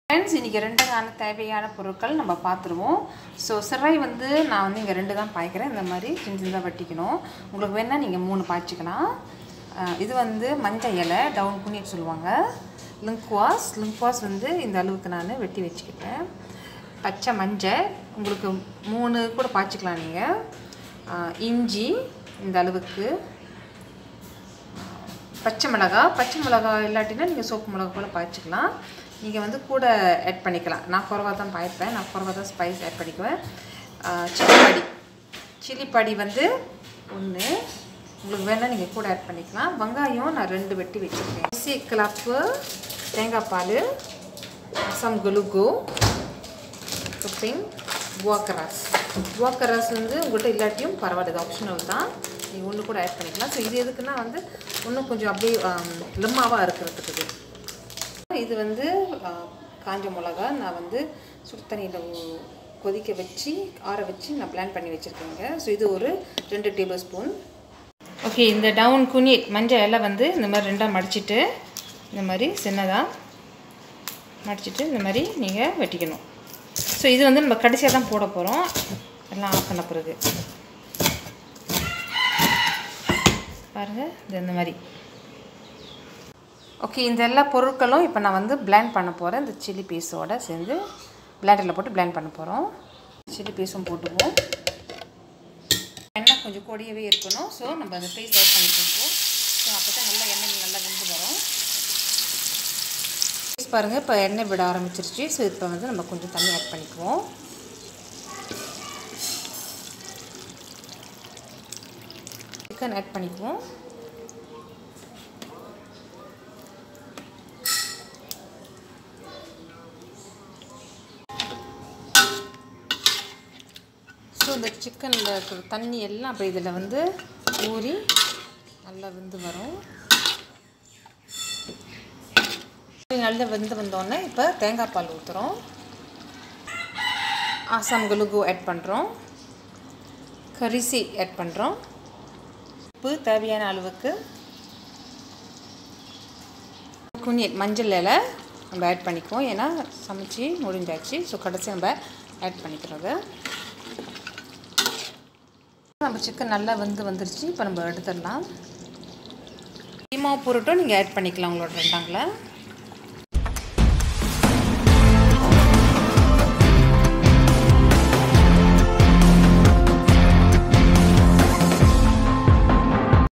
Friends இன்றைக்கி ரெண்டுக்கான தேவையான பொருட்கள் நம்ம பார்த்துருவோம் ஸோ சிறை வந்து நான் வந்து இங்கே ரெண்டு தான் பாய்க்கிறேன் இந்த மாதிரி சின்ன சின்னதாக வெட்டிக்கணும் உங்களுக்கு வேணால் நீங்கள் மூணு பாய்ச்சிக்கலாம் அஹ் இது வந்து மஞ்சள் இலை டவுன் குனிட் சொல்லுவாங்க லிங்க்வாஸ் லிங்க்வாஸ் வந்து இந்த அளவுக்கு நான் வெட்டி வச்சுக்கிட்டேன் பச்சை மஞ்சள் உங்களுக்கு மூணு கூட பாய்ச்சிக்கலாம் நீங்கள் இஞ்சி இந்த அளவுக்கு பச்சை மிளகா பச்சை மிளகா இல்லாட்டினா நீங்கள் சோப்பு மிளகா கூட பாய்ச்சிக்கலாம் நீங்கள் வந்து கூட ஆட் பண்ணிக்கலாம் நான் குறவாக தான் பாய்ப்பேன் நான் குறவாக தான் ஸ்பைஸ் ஆட் பண்ணிக்குவேன் சில்லி படி சில்லி படி வந்து ஒன்று உங்களுக்கு வேணால் நீங்கள் கூட ஆட் பண்ணிக்கலாம் வெங்காயம் நான் ரெண்டு வெட்டி வச்சுருக்கேன் அரிசி கிளப்பு தேங்காய் பால் சம் குலுகு குப்பிங் குவாக்கராஸ் குவாக்கராஸ் வந்து உங்கள்கிட்ட இல்லாட்டியும் பரவாயில்ல இது ஆப்ஷனல் தான் நீங்கள் ஒன்று கூட ஆட் பண்ணிக்கலாம் ஸோ இது எதுக்குன்னா வந்து இன்னும் கொஞ்சம் அப்படியே லிம்மாவாக இருக்கிறதுக்கு இது. இது வந்து ஆ, காஞ்ச மிளகா நான் வந்து சுடு தண்ணியில் கொதிக்க வச்சு ஆற வச்சு நான் பிளான் பண்ணி வச்சுருக்கேங்க ஸோ இது ஒரு ரெண்டு டேபிள் ஸ்பூன் ஓகே இந்த டவுன் குனி மஞ்சள் எல்லாம் வந்து இந்த மாதிரி ரெண்டாக மடிச்சிட்டு இந்த மாதிரி சின்னதாக மடிச்சிட்டு இந்த மாதிரி நீங்கள் வெட்டிக்கணும் ஸோ இது வந்து நம்ம கடைசியாக தான் போட போகிறோம் எல்லாம் ஆஃப் பண்ண பிறகு பாருங்கள் இது இந்த மாதிரி ஓகே இந்த எல்லா பொருட்களும் இப்போ நான் வந்து பிளேண்ட் பண்ண போகிறேன் இந்த சில்லி பீஸோட சேர்ந்து பிளேண்டரில் போட்டு பிளேண்ட் பண்ண போகிறோம் சில்லி பீஸும் போட்டுக்குவோம் எண்ணெய் கொஞ்சம் கொடியவே இருக்கணும் ஸோ நம்ம அந்த பீஸ் ஆட் பண்ணிக்குவோம் ஸோ அப்போ தான் நல்லா எண்ணெய் நல்லா வெந்து வரும் பீஸ் பாருங்கள் இப்போ எண்ணெய் விட ஆரம்பிச்சிருச்சு ஸோ இப்போ வந்து நம்ம கொஞ்சம் தண்ணி ஆட் பண்ணிக்குவோம் சிக்கன் ஆட் பண்ணிக்குவோம் ஸோ இந்த சிக்கனில் இருக்கிற தண்ணி எல்லாம் அப்படி இதில் வந்து ஊறி நல்லா வெந்து வரும் நல்லா வெந்து வந்தோடனே இப்போ தேங்காய் பால் ஊற்றுறோம் ஆசாம் குலுகு ஆட் பண்ணுறோம் கரிசி ஆட் பண்ணுறோம் உப்பு தேவையான அளவுக்கு குனியல் மஞ்சள் இலை நம்ம ஆட் பண்ணிக்குவோம் ஏன்னா சமைச்சு முடிஞ்சாச்சு ஸோ கடைசி நம்ம ஆட் பண்ணிக்கிறது நம்ம சிக்கன் நல்லா வெந்து வந்துருச்சு இப்போ நம்ம எடுத்துடலாம் கீமா பொருட்டும் நீங்கள் ஆட் பண்ணிக்கலாம் உங்களோட ரெண்டாங்கில்